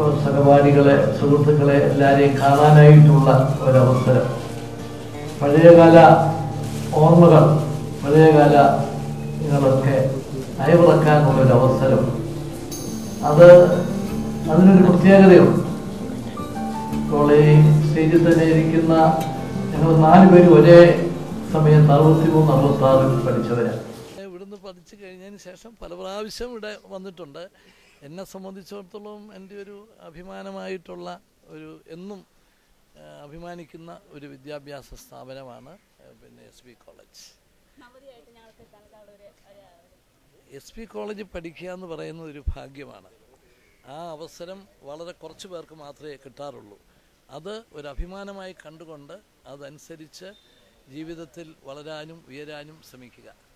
സഹപാഠികളെ സുഹൃത്തുക്കളെ എല്ലാവരെയും കാണാനായിട്ടുള്ള ഒരവസരം പഴയകാല ഓർമ്മകൾ പഴയകാല നിങ്ങളൊക്കെ അയവിറക്കാനുള്ളൊരവസരം അത് അതിനൊരു പ്രത്യേകതയുണ്ട് ഇപ്പോൾ ഈ സ്റ്റേജിൽ തന്നെ ഇരിക്കുന്ന ഞങ്ങൾ നാല് പേരും ഒരേ സമയത്ത് അറുപത്തി മൂന്ന് അറുപത്തി ആറിൽ പഠിച്ചവരാണ് ഇവിടുന്ന് പഠിച്ചു കഴിഞ്ഞതിന് ശേഷം പല പ്രാവശ്യം ഇവിടെ വന്നിട്ടുണ്ട് എന്നെ സംബന്ധിച്ചിടത്തോളം എൻ്റെ ഒരു അഭിമാനമായിട്ടുള്ള ഒരു എന്നും ആ, അഭിമാനിക്കുന്ന ഒരു വിദ്യാഭ്യാസ സ്ഥാപനമാണ് ആ, പിന്നെ എസ് ബി കോളേജ് നവതിയായിട്ട് ഞങ്ങൾക്ക് തനതാളൊരു ഒരു എസ് പി കോളേജിൽ പഠിക്കുക എന്ന് പറയുന്നത് ഒരു ഭാഗ്യമാണ് ആ അവസരം വളരെ കുറച്ച് പേർക്ക് മാത്രമേ കിട്ടാറുള്ളൂ അത് ഒരു അഭിമാനമായി കണ്ടുകൊണ്ട് അതനുസരിച്ച് ജീവിതത്തിൽ വളരാനും ഉയരാനും ശ്രമിക്കുക